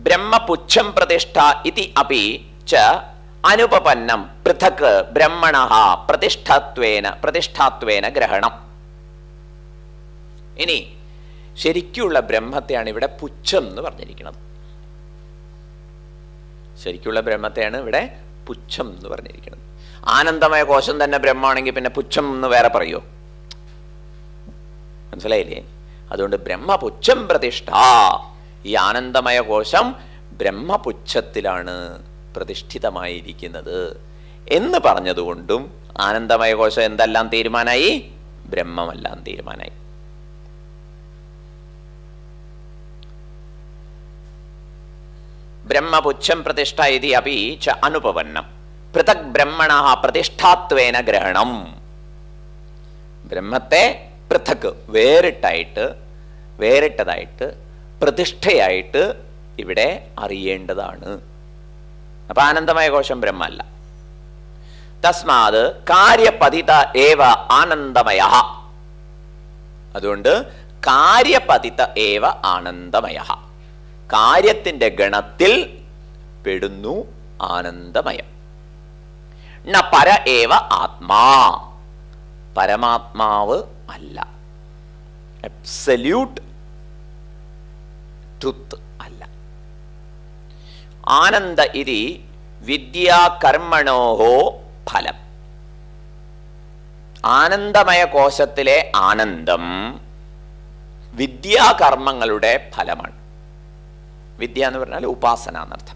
ബ്രഹ്മപുച്ഛം പ്രതിഷ്ഠ ഇതി അപി ച അനുപപന്നം പൃഥക് ബ്രഹ്മണ പ്രതിഷ്ഠത്വേന പ്രതിഷ്ഠാത്വേന ഗ്രഹണം ഇനി ശരിക്കുള്ള ബ്രഹ്മത്തെയാണ് ഇവിടെ പുച്ഛം എന്ന് പറഞ്ഞിരിക്കുന്നത് ശരിക്കുള്ള ബ്രഹ്മത്തെയാണ് ഇവിടെ പുച്ഛം എന്ന് പറഞ്ഞിരിക്കുന്നത് ആനന്ദമയ കോശം തന്നെ ബ്രഹ്മാണെങ്കിൽ പിന്നെ പുച്ഛം എന്ന് വേറെ പറയോ മനസ്സിലായില്ലേ അതുകൊണ്ട് ബ്രഹ്മപുച്ഛം പ്രതിഷ്ഠ ഈ ആനന്ദമയ കോശം ബ്രഹ്മപുച്ഛത്തിലാണ് പ്രതിഷ്ഠിതമായിരിക്കുന്നത് എന്ന് പറഞ്ഞതുകൊണ്ടും ആനന്ദമയ കോശം എന്തെല്ലാം തീരുമാനായി ബ്രഹ്മമെല്ലാം തീരുമാനായി ബ്രഹ്മപുച്ഛം പ്രതിഷ്ഠ ഇതി അപി ച അനുപവന്നം പൃഥക് ബ്രഹ്മണ പ്രതിഷ്ഠാത്വേന ഗ്രഹണം ബ്രഹ്മത്തെ പൃഥക് വേറിട്ടായിട്ട് വേറിട്ടതായിട്ട് പ്രതിഷ്ഠയായിട്ട് ഇവിടെ അറിയേണ്ടതാണ് അപ്പൊ ആനന്ദമയ കോശം ബ്രഹ്മല്ല തസ്മാത് കാര്യപതിത ഏവ ആനന്ദമയ അതുകൊണ്ട് കാര്യപതിത ഏവ ആനന്ദമയ കാര്യത്തിന്റെ ഗണത്തിൽ പെടുന്നു ആനന്ദമയം ന പര ഏവ ആത്മാ പരമാത്മാവ് അല്ല അബ്സല്യൂട്ട് ട്രുത്ത് അല്ല ആനന്ദ ഇതി വിദ്യാകർമ്മണോഹോ ഫലം ആനന്ദമയ കോശത്തിലെ ആനന്ദം വിദ്യാകർമ്മങ്ങളുടെ ഫലമാണ് വിദ്യ എന്ന് പറഞ്ഞാൽ ഉപാസന എന്നർത്ഥം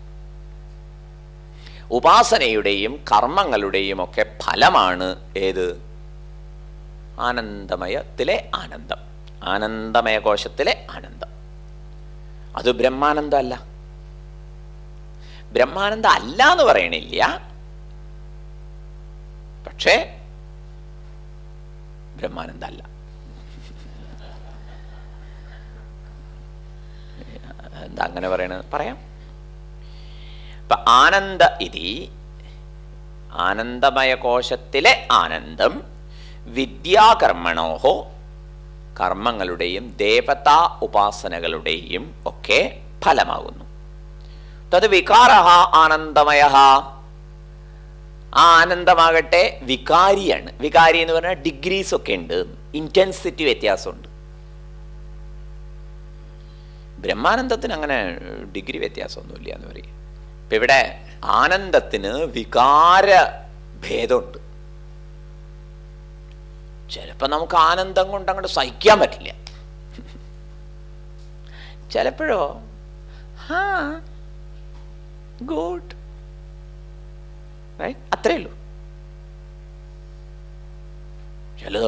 ഉപാസനയുടെയും കർമ്മങ്ങളുടെയും ഒക്കെ ഫലമാണ് ഏത് ആനന്ദമയത്തിലെ ആനന്ദം ആനന്ദമയ കോശത്തിലെ ആനന്ദം അത് ബ്രഹ്മാനന്ദം അല്ല ബ്രഹ്മാനന്ദം അല്ല എന്ന് പറയണില്ല പക്ഷേ ബ്രഹ്മാനന്ദം അല്ല എന്താ അങ്ങനെ പറയണത് പറയാം ഇപ്പൊ ആനന്ദ ഇതി ആനന്ദമയ കോശത്തിലെ ആനന്ദം വിദ്യാകർമ്മണോഹോ കർമ്മങ്ങളുടെയും ദേവതാ ഉപാസനകളുടെയും ഒക്കെ ഫലമാകുന്നു തത് വികാര ആനന്ദമയ ആ ആനന്ദമാകട്ടെ വികാരിയാണ് വികാരി എന്ന് പറഞ്ഞാൽ ഡിഗ്രീസ് ഒക്കെ ഉണ്ട് ഇന്റൻസിറ്റി വ്യത്യാസമുണ്ട് ബ്രഹ്മാനന്ദത്തിന് അങ്ങനെ ഡിഗ്രി വ്യത്യാസമൊന്നുമില്ല എന്ന് പറയും ഇപ്പൊ ഇവിടെ ആനന്ദത്തിന് വികാര ഭേദമുണ്ട് ചിലപ്പോ നമുക്ക് ആനന്ദം കൊണ്ട് അങ്ങോട്ട് സഹിക്കാൻ പറ്റില്ല ചിലപ്പോഴോ ഹാ ഗുഡ് അത്രേ ഉള്ളൂ ചിലതോ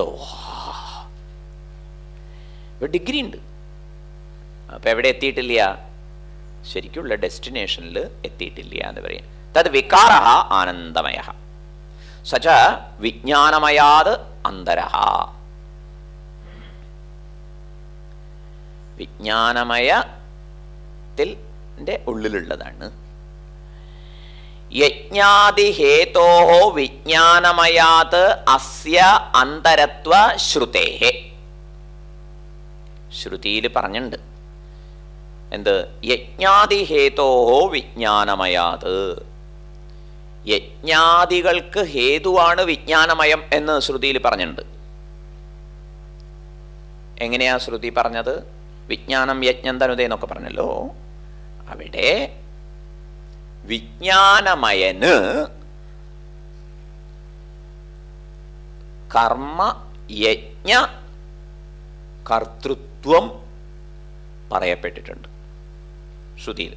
ഡിഗ്രി ഉണ്ട് അപ്പൊ എവിടെ എത്തിയിട്ടില്ല ശരിക്കുള്ള ഡെസ്റ്റിനേഷനിൽ എത്തിയിട്ടില്ല എന്ന് പറയാം തത് വികാര ആനന്ദമയ സച്ച വിജ്ഞാനമയാത് അന്തരഹ വിജ്ഞാനമയത്തിൽ ഉള്ളിലുള്ളതാണ് യജ്ഞാതിഹേതോ വിജ്ഞാനമയാത് അസ്യ അന്തരത്വ ശ്രുതേഹേ ശ്രുതിയിൽ പറഞ്ഞിട്ടുണ്ട് എന്ത് യജ്ഞാതിഹേതോ വിജ്ഞാനമയാത് യജ്ഞാദികൾക്ക് ഹേതുവാണ് വിജ്ഞാനമയം എന്ന് ശ്രുതിയിൽ പറഞ്ഞിട്ടുണ്ട് എങ്ങനെയാ ശ്രുതി പറഞ്ഞത് വിജ്ഞാനം യജ്ഞം തനുത എന്നൊക്കെ പറഞ്ഞല്ലോ അവിടെ വിജ്ഞാനമയന് കർമ്മ യജ്ഞ കർത്തൃത്വം പറയപ്പെട്ടിട്ടുണ്ട് ശ്രുതിയിൽ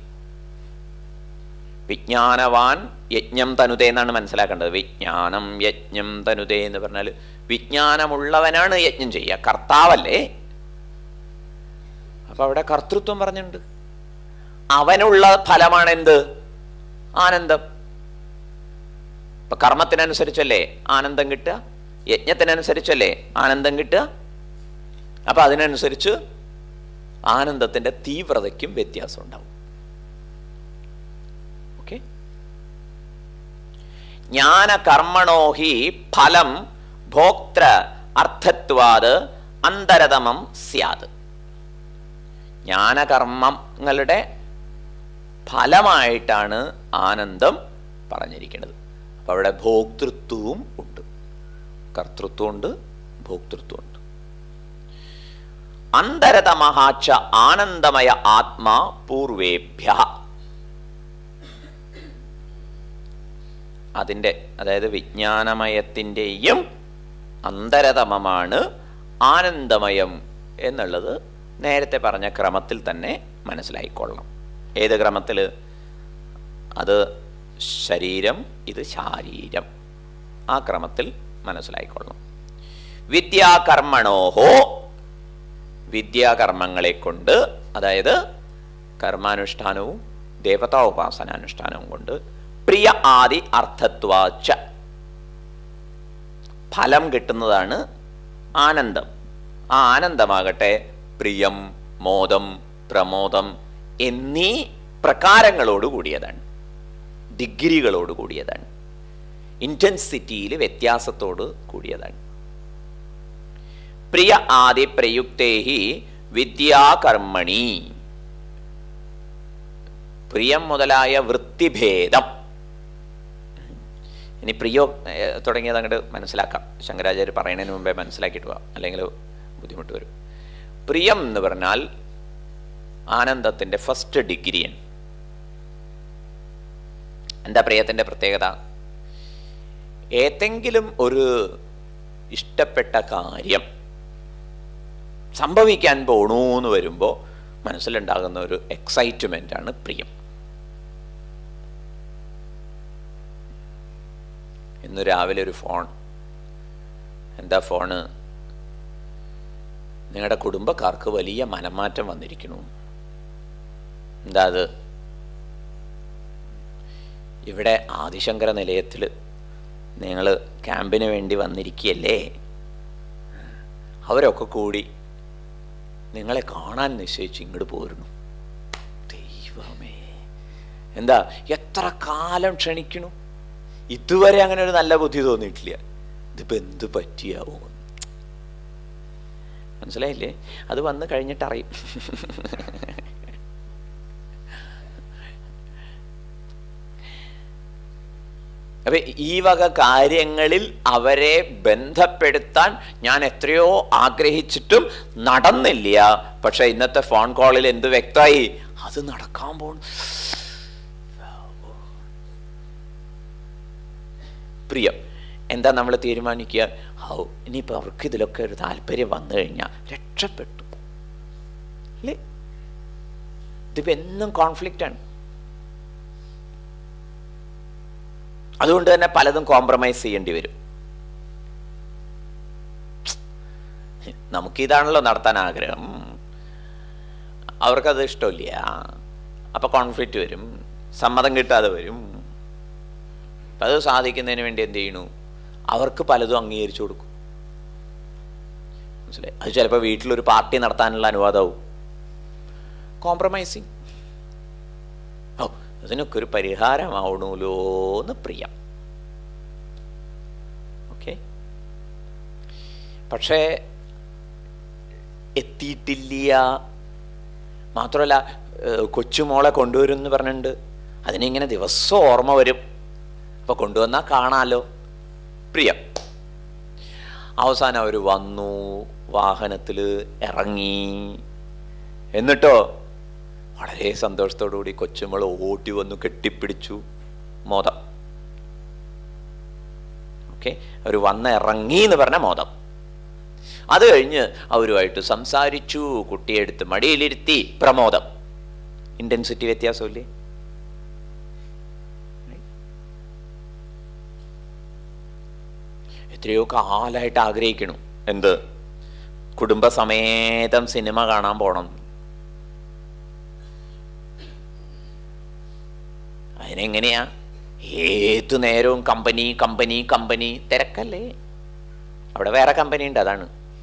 വിജ്ഞാനവാൻ യജ്ഞം തനുതേ എന്നാണ് മനസ്സിലാക്കേണ്ടത് വിജ്ഞാനം യജ്ഞം തനുതേ എന്ന് പറഞ്ഞാൽ വിജ്ഞാനമുള്ളവനാണ് യജ്ഞം ചെയ്യുക കർത്താവല്ലേ അപ്പൊ അവിടെ കർത്തൃത്വം പറഞ്ഞിട്ടുണ്ട് അവനുള്ള ഫലമാണ് എന്ത് ആനന്ദം ഇപ്പൊ കർമ്മത്തിനനുസരിച്ചല്ലേ ആനന്ദം കിട്ടുക യജ്ഞത്തിനനുസരിച്ചല്ലേ ആനന്ദം കിട്ടുക അപ്പൊ അതിനനുസരിച്ച് ആനന്ദത്തിന്റെ തീവ്രതയ്ക്കും വ്യത്യാസം ഉണ്ടാവും ഓക്കെ ജ്ഞാനകർമ്മണോ ഹി ഫലം ഭോക്തൃ അർത്ഥത്വാത് അന്തരതമം സ്യാത് ജ്ഞാനകർമ്മങ്ങളുടെ ഫലമായിട്ടാണ് ആനന്ദം പറഞ്ഞിരിക്കുന്നത് അപ്പം അവിടെ ഭോക്തൃത്വവും ഉണ്ട് കർത്തൃത്വമുണ്ട് ഭോക്തൃത്വമുണ്ട് അന്തരതമഹാച്ച ആനന്ദമയ ആത്മാ പൂർവേഭ്യ അതിൻ്റെ അതായത് വിജ്ഞാനമയത്തിൻ്റെയും അന്തരതമമാണ് ആനന്ദമയം എന്നുള്ളത് നേരത്തെ പറഞ്ഞ ക്രമത്തിൽ തന്നെ മനസ്സിലായിക്കൊള്ളണം ഏത് ക്രമത്തിൽ അത് ശരീരം ഇത് ശാരീരം ആ ക്രമത്തിൽ മനസ്സിലായിക്കൊള്ളണം വിദ്യാകർമ്മണോഹോ വിദ്യാകർമ്മങ്ങളെ കൊണ്ട് അതായത് കർമാനുഷ്ഠാനവും ദേവതാ ഉപാസനാനുഷ്ഠാനവും കൊണ്ട് പ്രിയ ആദി അർത്ഥത്വാച്ച ഫലം കിട്ടുന്നതാണ് ആനന്ദം ആ ആനന്ദമാകട്ടെ പ്രിയം മോദം പ്രമോദം എന്നീ പ്രകാരങ്ങളോട് കൂടിയതാണ് ഡിഗ്രികളോട് കൂടിയതാണ് ഇൻറ്റൻസിറ്റിയിൽ വ്യത്യാസത്തോട് കൂടിയതാണ് പ്രിയ ആദി പ്രയുക്തേഹി വിദ്യാകർമ്മണി പ്രിയം മുതലായ വൃത്തിഭേദം ഇനി പ്രിയോ ഏർ, തുടങ്ങിയത് അങ്ങോട്ട് മനസ്സിലാക്കാം ശങ്കരാചാര്യ പറയുന്നതിന് മുമ്പേ മനസ്സിലാക്കിയിട്ട് പോവാം അല്ലെങ്കിൽ ബുദ്ധിമുട്ട് വരും പ്രിയം എന്ന് പറഞ്ഞാൽ ആനന്ദത്തിൻ്റെ ഫസ്റ്റ് ഡിഗ്രിയാണ് എന്താ പ്രിയത്തിൻ്റെ പ്രത്യേകത ഏതെങ്കിലും ഒരു ഇഷ്ടപ്പെട്ട കാര്യം സംഭവിക്കാൻ പോണു എന്ന് വരുമ്പോൾ മനസ്സിലുണ്ടാകുന്ന ഒരു എക്സൈറ്റ്മെൻ്റ് ആണ് പ്രിയം ഇന്ന് രാവിലെ ഒരു ഫോൺ എന്താ ഫോണ് നിങ്ങളുടെ കുടുംബക്കാർക്ക് വലിയ മനംമാറ്റം വന്നിരിക്കുന്നു എന്താ അത് ഇവിടെ ആദിശങ്കര നിലയത്തിൽ നിങ്ങൾ ക്യാമ്പിന് വേണ്ടി വന്നിരിക്കുകയല്ലേ അവരൊക്കെ കൂടി നിങ്ങളെ കാണാൻ നിശ്ചയിച്ച് ഇങ്ങോട്ട് പോരുന്നു ദൈവമേ എന്താ എത്ര കാലം ക്ഷണിക്കണു ഇതുവരെ അങ്ങനെ ഒരു നല്ല ബുദ്ധി തോന്നിയിട്ടില്ല ഇതിപ്പോ എന്ത് പറ്റിയാവോ മനസ്സിലായില്ലേ അത് വന്ന് കഴിഞ്ഞിട്ട് അറിയും അപ്പൊ ഈ വക കാര്യങ്ങളിൽ അവരെ ബന്ധപ്പെടുത്താൻ ഞാൻ എത്രയോ ആഗ്രഹിച്ചിട്ടും നടന്നില്ല പക്ഷെ ഇന്നത്തെ ഫോൺ കോളിൽ എന്ത് വ്യക്തമായി അത് നടക്കാൻ പോണു പ്രിയം എന്താ നമ്മൾ തീരുമാനിക്കുക ഹൗ ഇനിയിപ്പോൾ അവർക്ക് ഇതിലൊക്കെ ഒരു താല്പര്യം വന്നു കഴിഞ്ഞാൽ രക്ഷപ്പെട്ടു അല്ലേ ഇതിപ്പോ എന്നും കോൺഫ്ലിക്റ്റ് ആണ് അതുകൊണ്ട് തന്നെ പലതും കോംപ്രമൈസ് ചെയ്യേണ്ടി വരും നമുക്കിതാണല്ലോ നടത്താൻ ആഗ്രഹം അവർക്കത് ഇഷ്ടമില്ല അപ്പൊ കോൺഫ്ലിക്റ്റ് വരും സമ്മതം കിട്ടാതെ വരും അപ്പൊ അത് സാധിക്കുന്നതിന് വേണ്ടി എന്ത് ചെയ്യണു അവർക്ക് പലതും അംഗീകരിച്ചു കൊടുക്കും മനസ്സിലായി അത് ചിലപ്പോൾ വീട്ടിലൊരു പാർട്ടി നടത്താനുള്ള അനുവാദമാവും കോംപ്രമൈസിങ് ഓ അതിനൊക്കെ ഒരു പരിഹാരമാവണമല്ലോ എന്ന് പ്രിയം ഓക്കെ പക്ഷേ എത്തിയിട്ടില്ല മാത്രമല്ല ഏഹ് കൊച്ചുമോളെ കൊണ്ടുവരും എന്ന് പറഞ്ഞിട്ടുണ്ട് അതിനിങ്ങനെ ദിവസം ഓർമ്മ വരും അപ്പൊ കൊണ്ടുവന്നാൽ കാണാലോ പ്രിയം അവസാനം അവർ വന്നു വാഹനത്തിൽ ഇറങ്ങി എന്നിട്ടോ വളരെ സന്തോഷത്തോടു കൂടി കൊച്ചുമോൾ ഓടി വന്നു കെട്ടിപ്പിടിച്ചു മോദം ഓക്കെ അവർ വന്ന് ഇറങ്ങി എന്ന് പറഞ്ഞ മോദം അത് കഴിഞ്ഞ് അവരുമായിട്ട് സംസാരിച്ചു കുട്ടിയെടുത്ത് മടിയിലിരുത്തി പ്രമോദം ഇന്റൻസിറ്റി വ്യത്യാസമില്ലേ എത്രയോ കാലായിട്ട് ആഗ്രഹിക്കണു എന്ത് കുടുംബസമേതം സിനിമ കാണാൻ പോണം അതിനെങ്ങനെയാ ഏതു നേരവും കമ്പനി കമ്പനി കമ്പനി തിരക്കല്ലേ അവിടെ വേറെ കമ്പനി ഉണ്ട് അതാണ്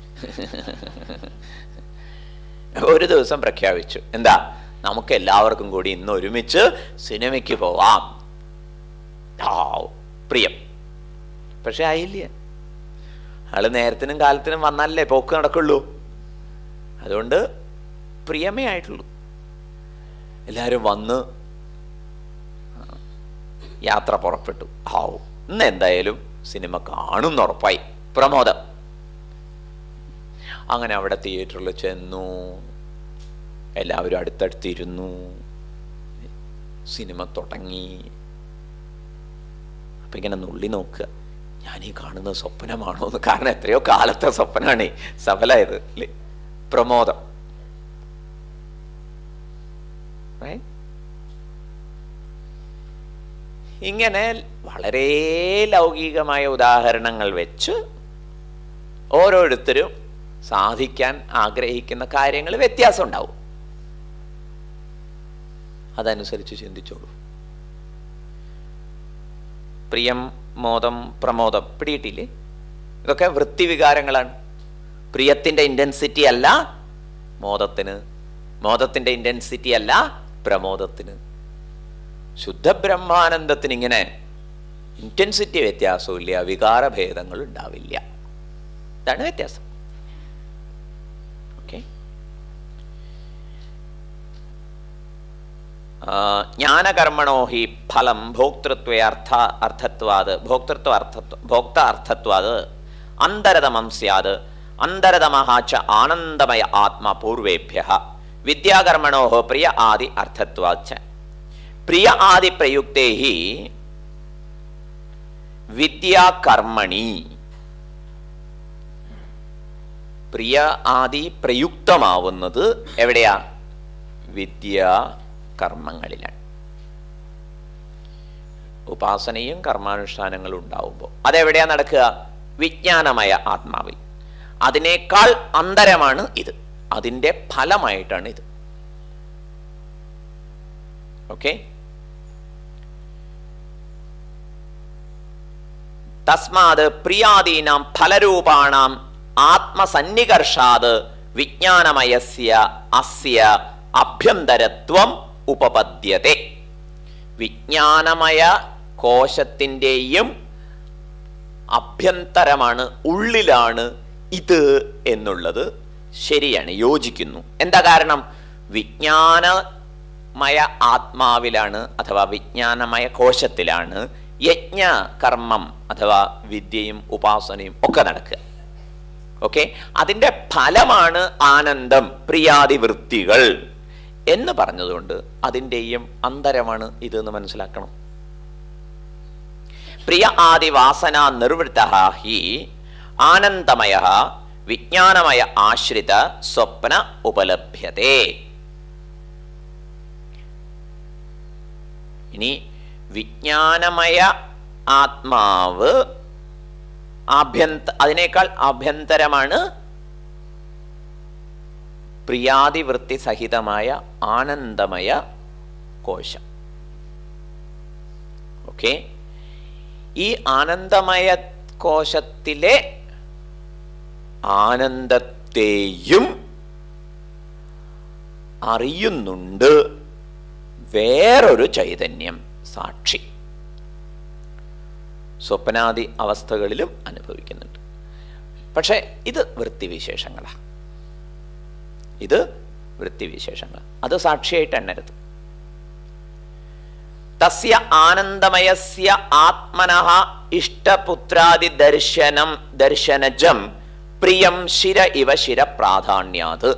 ഒരു ദിവസം പ്രഖ്യാപിച്ചു എന്താ നമുക്ക് എല്ലാവർക്കും കൂടി ഇന്ന് ഒരുമിച്ച് സിനിമയ്ക്ക് പോവാം ആ പ്രിയം പക്ഷെ ആയില്ല ആള് നേരത്തിനും കാലത്തിനും വന്നാലല്ലേ പോക്ക് നടക്കുള്ളൂ അതുകൊണ്ട് പ്രിയമേ ആയിട്ടുള്ളൂ എല്ലാവരും വന്ന് യാത്ര പുറപ്പെട്ടു ആവും ഇന്ന് എന്തായാലും സിനിമ കാണുന്ന ഉറപ്പായി പ്രമോദം അങ്ങനെ അവിടെ തിയേറ്ററിൽ ചെന്നു എല്ലാവരും അടുത്തടുത്തിരുന്നു സിനിമ തുടങ്ങി അപ്പൊ ഇങ്ങനെ നുള്ളി നോക്കുക ഞാൻ ഈ കാണുന്നത് സ്വപ്നമാണോ എന്ന് കാരണം എത്രയോ കാലത്തെ സ്വപ്നമാണ് സഫലായത് അല്ലേ പ്രമോദം Right? ഇങ്ങനെ വളരെ ലൗകികമായ ഉദാഹരണങ്ങൾ വെച്ച് ഓരോരുത്തരും സാധിക്കാൻ ആഗ്രഹിക്കുന്ന കാര്യങ്ങൾ വ്യത്യാസം ഉണ്ടാവും അതനുസരിച്ച് ചിന്തിച്ചോളൂ പ്രിയം മോദം പ്രമോദം പിടിയിട്ടില്ലേ ഇതൊക്കെ വൃത്തിവികാരങ്ങളാണ് പ്രിയത്തിന്റെ ഇന്റൻസിറ്റി അല്ല മോദത്തിന് മോദത്തിന്റെ ഇന്റൻസിറ്റി അല്ല പ്രമോദത്തിന് ശുദ്ധ ബ്രഹ്മാനന്ദത്തിന് ഇങ്ങനെ ഇന്റൻസിറ്റി വ്യത്യാസമില്ല വികാരഭേദങ്ങൾ ഉണ്ടാവില്ല ഇതാണ് വ്യത്യാസം ഓക്കെ ജ്ഞാനകർമ്മണോ ഹി ഫലം ഭോക്തൃത്വേ അർത്ഥ അർത്ഥത്വാത് ഭോക്തൃത്വ അർത്ഥത്വ ഭോക്ത അർത്ഥത്വാത് അന്തരതമം സ്യാത് അന്തരതമഃ ച ആനന്ദമയ ആത്മ പൂർവേഭ്യ വിദ്യാകർമ്മണോ പ്രിയ ആദി അർത്ഥത്വാച്ച പ്രിയ ആദി പ്രയുക്തേ ഹി വിദ്യാകർമ്മണി പ്രിയ ആദി പ്രയുക്തമാവുന്നത് എവിടെയാ വിദ്യാ കർമ്മങ്ങളിലാണ് ഉപാസനയും കർമാനുഷ്ഠാനങ്ങളും ഉണ്ടാവുമ്പോൾ അതെവിടെയാ നടക്കുക വിജ്ഞാനമയ ആത്മാവിൽ അതിനേക്കാൾ അന്തരമാണ് ഇത് അതിൻ്റെ ഫലമായിട്ടാണ് ഇത് ഓക്കെ തസ്മാത് പ്രിയാദീനാം ഫലരൂപാണാം ആത്മസന്നികർഷാത് വിജ്ഞാനമയസ്യ അസ്യ അഭ്യന്തരത്വം ഉപപദ്യത്തെ വിജ്ഞാനമയ കോശത്തിൻ്റെയും അഭ്യന്തരമാണ് ഉള്ളിലാണ് ഇത് എന്നുള്ളത് ശരിയാണ് യോജിക്കുന്നു എന്താ കാരണം വിജ്ഞാനമയ ആത്മാവിലാണ് അഥവാ വിജ്ഞാനമയ കോശത്തിലാണ് യജ്ഞ കർമ്മം അഥവാ വിദ്യയും ഉപാസനയും ഒക്കെ നടക്കുക ഓക്കെ അതിൻ്റെ ഫലമാണ് ആനന്ദം പ്രിയാതി വൃത്തികൾ എന്ന് പറഞ്ഞതുകൊണ്ട് അതിൻ്റെയും അന്തരമാണ് ഇതെന്ന് മനസ്സിലാക്കണം പ്രിയ ആദി വാസന നിർവൃത്ത ഹി ആനന്ദമയ വിജ്ഞാനമയ ആശ്രിത സ്വപ്ന ഉപലഭ്യതേ ഇനി വിജ്ഞാനമയ ആത്മാവ് ആഭ്യന്ത അതിനേക്കാൾ ആഭ്യന്തരമാണ് പ്രിയാതിവൃത്തി സഹിതമായ ആനന്ദമയ കോശം ഓക്കെ ഈ ആനന്ദമയ കോശത്തിലെ ആനന്ദത്തെയും അറിയുന്നുണ്ട് വേറൊരു ചൈതന്യം സാക്ഷി സ്വപ്നാദി അവസ്ഥകളിലും അനുഭവിക്കുന്നുണ്ട് പക്ഷെ ഇത് വൃത്തിവിശേഷങ്ങളാണ് ഇത് വൃത്തിവിശേഷങ്ങൾ അത് സാക്ഷിയായിട്ട് എണ്ണരുത് തസ്യ ആനന്ദമയസ്യ ആത്മനഃ ഇഷ്ടപുത്രാദി ദർശനം ദർശനജം പ്രിയം ശിര ഇവ ശിര പ്രാധാന്യാത്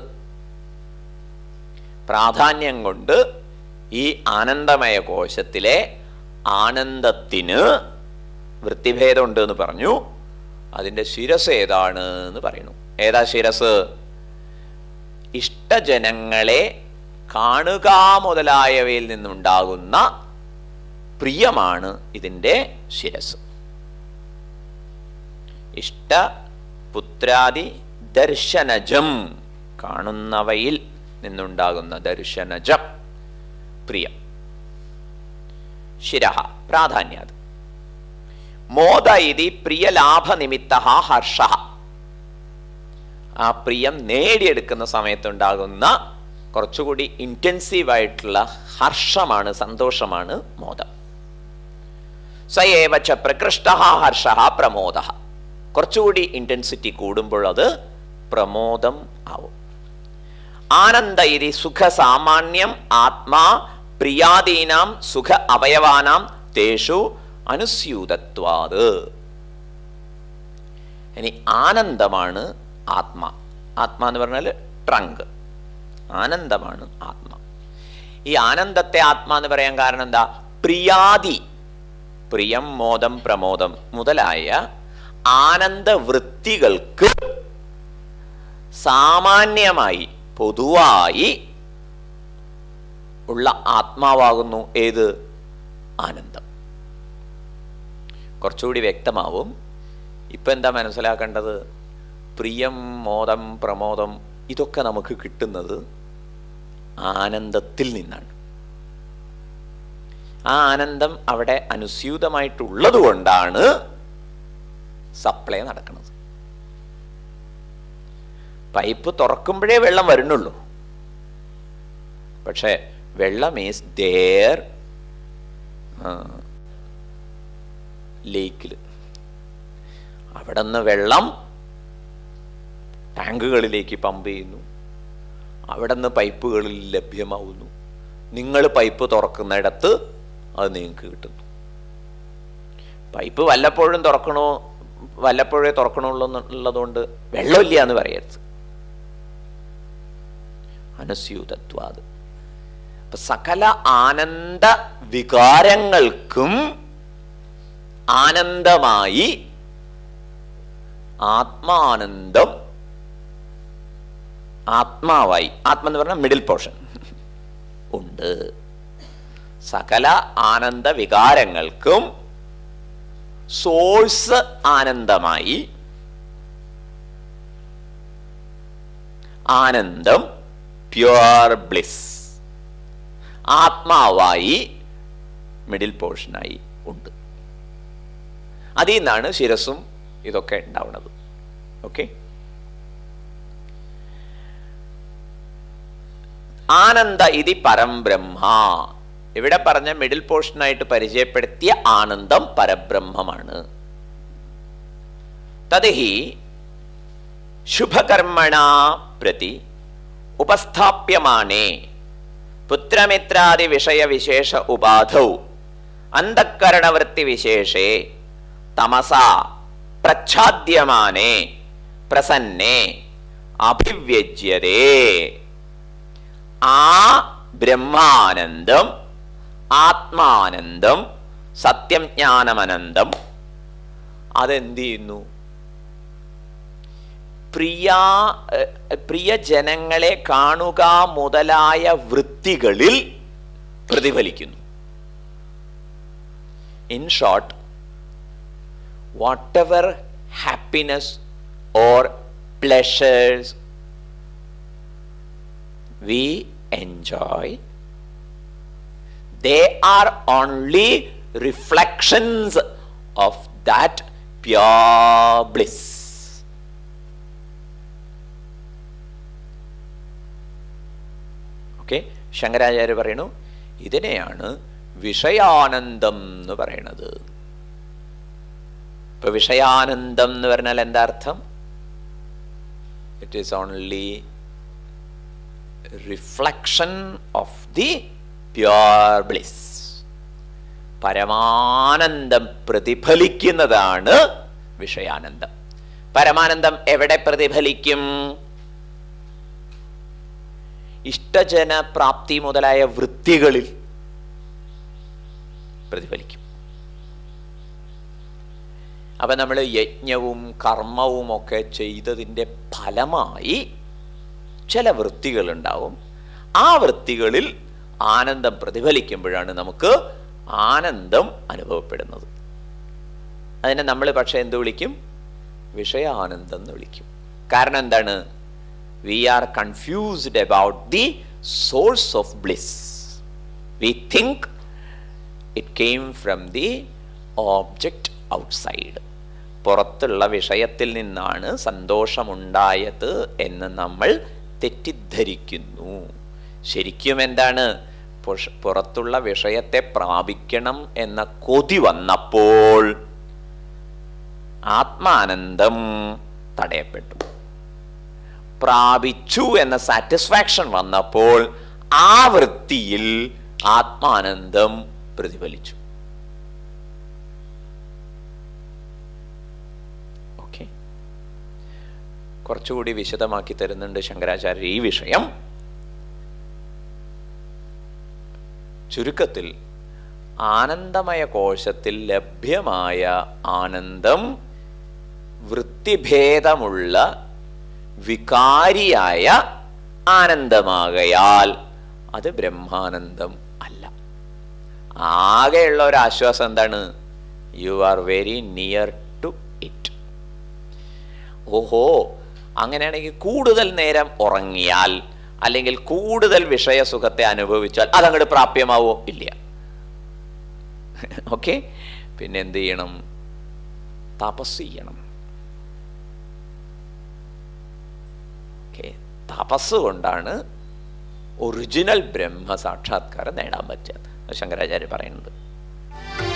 പ്രാധാന്യം കൊണ്ട് ഈ ആനന്ദമയ കോശത്തിലെ ആനന്ദത്തിന് വൃത്തിഭേദമുണ്ട് എന്ന് പറഞ്ഞു അതിൻ്റെ ശിരസ് ഏതാണ് എന്ന് പറയുന്നു ഏതാ ശിരസ് ഇഷ്ടജനങ്ങളെ കാണുക മുതലായവയിൽ നിന്നുണ്ടാകുന്ന പ്രിയമാണ് ഇതിൻ്റെ ശിരസ് ഇഷ്ട പുത്രാദി ദർശനജം കാണുന്നവയിൽ നിന്നുണ്ടാകുന്ന ദർശനജം പ്രിയം ശിര പ്രാധാന്യാത് മോദ ഇതി പ്രിയലാഭനിമിത്ത ഹർഷ ആ പ്രിയം നേടിയെടുക്കുന്ന സമയത്തുണ്ടാകുന്ന കുറച്ചുകൂടി ഇൻറ്റൻസീവ് ആയിട്ടുള്ള ഹർഷമാണ് സന്തോഷമാണ് മോദം സയേവച്ച പ്രകൃഷ്ട ഹർഷ പ്രമോദ കുറച്ചുകൂടി ഇൻറ്റൻസിറ്റി കൂടുമ്പോൾ അത് പ്രമോദം ആവും ആനന്ദ ഇതി സുഖ സാമാന്യം ആത്മാ പ്രിയാദീനാം സുഖ അവയവാനാം വൃത്തേഷു അനുസ്യൂതത്വാത് ഇനി ആനന്ദമാണ് ആത്മ ആത്മ എന്ന് പറഞ്ഞാൽ ട്രങ്ക് ആനന്ദമാണ് ആത്മ ഈ ആനന്ദത്തെ ആത്മ എന്ന് പറയാൻ കാരണം എന്താ പ്രിയാതി പ്രിയം മോദം പ്രമോദം മുതലായ ആനന്ദ വൃത്തികൾക്ക് സാമാന്യമായി പൊതുവായി ഉള്ള ആത്മാവാകുന്നു ഏത് ആനന്ദം കുറച്ചുകൂടി വ്യക്തമാവും ഇപ്പൊ എന്താ മനസ്സിലാക്കേണ്ടത് പ്രിയം മോദം പ്രമോദം ഇതൊക്കെ നമുക്ക് കിട്ടുന്നത് ആനന്ദത്തിൽ നിന്നാണ് ആ ആനന്ദം അവിടെ അനുസ്യൂതമായിട്ടുള്ളത് കൊണ്ടാണ് സപ്ലൈ നടക്കുന്നത് പൈപ്പ് തുറക്കുമ്പോഴേ വെള്ളം വരുന്നുള്ളൂ പക്ഷെ വെള്ളം ഈസ് ദേർ ലേക്കിൽ അവിടെ നിന്ന് വെള്ളം ടാങ്കുകളിലേക്ക് പമ്പ് ചെയ്യുന്നു അവിടെ നിന്ന് പൈപ്പുകളിൽ ലഭ്യമാവുന്നു നിങ്ങൾ പൈപ്പ് തുറക്കുന്നിടത്ത് അത് നിങ്ങൾക്ക് കിട്ടുന്നു പൈപ്പ് വല്ലപ്പോഴും തുറക്കണോ വല്ലപ്പോഴേ തുറക്കണുള്ളൂ എന്നുള്ളതുകൊണ്ട് വെള്ളമില്ല എന്ന് പറയരുത് അനുസ്യൂതത്വാത് അപ്പൊ സകല ആനന്ദ വികാരങ്ങൾക്കും ആനന്ദമായി ആത്മാനന്ദം ആത്മാവായി ആത്മ എന്ന് പറഞ്ഞാൽ മിഡിൽ പോർഷൻ ഉണ്ട് സകല ആനന്ദ വികാരങ്ങൾക്കും സോഴ്സ് ആനന്ദമായി ആനന്ദം പ്യുവർ ബ്ലിസ് ആത്മാവായി മിഡിൽ പോർഷനായി ഉണ്ട് അതിൽ നിന്നാണ് ശിരസും ഇതൊക്കെ ഉണ്ടാവുന്നത് ഓക്കെ ആനന്ദ ഇതി പരംബ്രഹ്മ ഇവിടെ പറഞ്ഞ മിഡിൽ പോർഷനായിട്ട് പരിചയപ്പെടുത്തിയ ആനന്ദം പരബ്രഹ്മമാണ് തദ്ഹി ശുഭകർമ്മണ പ്രതി ഉപസ്ഥാപ്യമാണേ പുത്രമിത്രാദി വിഷയ വിശേഷ ഉപാധൗ അന്ധക്കരണവൃത്തി വിശേഷേ തമസ പ്രച്ഛാദ്യമാനേ പ്രസന്നേ അഭിവ്യജ്യതേ ആ ബ്രഹ്മാനന്ദം ആത്മാനന്ദം സത്യം ജ്ഞാനമനന്തം അതെന്ത് ചെയ്യുന്നു പ്രിയ പ്രിയജനങ്ങളെ കാണുക മുതലായ വൃത്തികളിൽ പ്രതിഫലിക്കുന്നു in short whatever happiness or pleasures we enjoy they are only reflections of that pure bliss okay Shankaracharya പറയുന്നു ഇതിനെയാണ് വിഷയാനന്ദം എന്ന് പറയണത് ഇപ്പൊ വിഷയാനന്ദം എന്ന് പറഞ്ഞാൽ എന്താ അർത്ഥം it is only reflection of the pure bliss പരമാനന്ദം പ്രതിഫലിക്കുന്നതാണ് വിഷയാനന്ദം പരമാനന്ദം എവിടെ പ്രതിഫലിക്കും ഇഷ്ടജന പ്രാപ്തി മുതലായ വൃത്തികളിൽ പ്രതിഫലിക്കും അപ്പൊ നമ്മൾ യജ്ഞവും കർമ്മവും ഒക്കെ ചെയ്തതിൻ്റെ ഫലമായി ചില വൃത്തികൾ ഉണ്ടാവും ആ വൃത്തികളിൽ ആനന്ദം പ്രതിഫലിക്കുമ്പോഴാണ് നമുക്ക് ആനന്ദം അനുഭവപ്പെടുന്നത് അതിനെ നമ്മൾ പക്ഷെ എന്ത് വിളിക്കും വിഷയാനന്ദം എന്ന് വിളിക്കും കാരണം എന്താണ് we are confused about the source of bliss we think it came from the object outside പുറത്തുള്ള വിഷയത്തിൽ നിന്നാണ് സന്തോഷമുണ്ടായത് എന്ന് നമ്മൾ തെറ്റിദ്ധരിക്കുന്നു ശരിക്കും എന്താണ് പുറത്തുള്ള വിഷയത്തെ പ്രാപിക്കണം എന്ന കൊതി വന്നപ്പോൾ ആത്മാനന്ദം തടയപ്പെട്ടു പ്രാപിച്ചു എന്ന സാറ്റിസ്ഫാക്ഷൻ വന്നപ്പോൾ ആ വൃത്തിയിൽ ആത്മാനന്ദം പ്രതിഫലിച്ചു കുറച്ചുകൂടി വിശദമാക്കി തരുന്നുണ്ട് ശങ്കരാചാര്യർ ഈ വിഷയം ചുരുക്കത്തിൽ ആനന്ദമയ കോശത്തിൽ ലഭ്യമായ ആനന്ദം വൃത്തിഭേദമുള്ള വികാരിയായ ആനന്ദമാകയാൽ അത് ബ്രഹ്മാനന്ദം അല്ല ആകെയുള്ള ഒരു ആശ്വാസം എന്താണ് you are very near to it ഓഹോ അങ്ങനെയാണെങ്കിൽ കൂടുതൽ നേരം ഉറങ്ങിയാൽ അല്ലെങ്കിൽ കൂടുതൽ വിഷയസുഖത്തെ അനുഭവിച്ചാൽ അതങ്ങോട്ട് പ്രാപ്യമാവോ ഇല്ല ഓക്കെ പിന്നെ എന്ത് ചെയ്യണം തപസ് ചെയ്യണം ഓക്കെ തപസ് കൊണ്ടാണ് ഒറിജിനൽ ബ്രഹ്മ സാക്ഷാത്കാരം നേടാൻ പറ്റുക ശങ്കരാചാര്യ പറയുന്നത്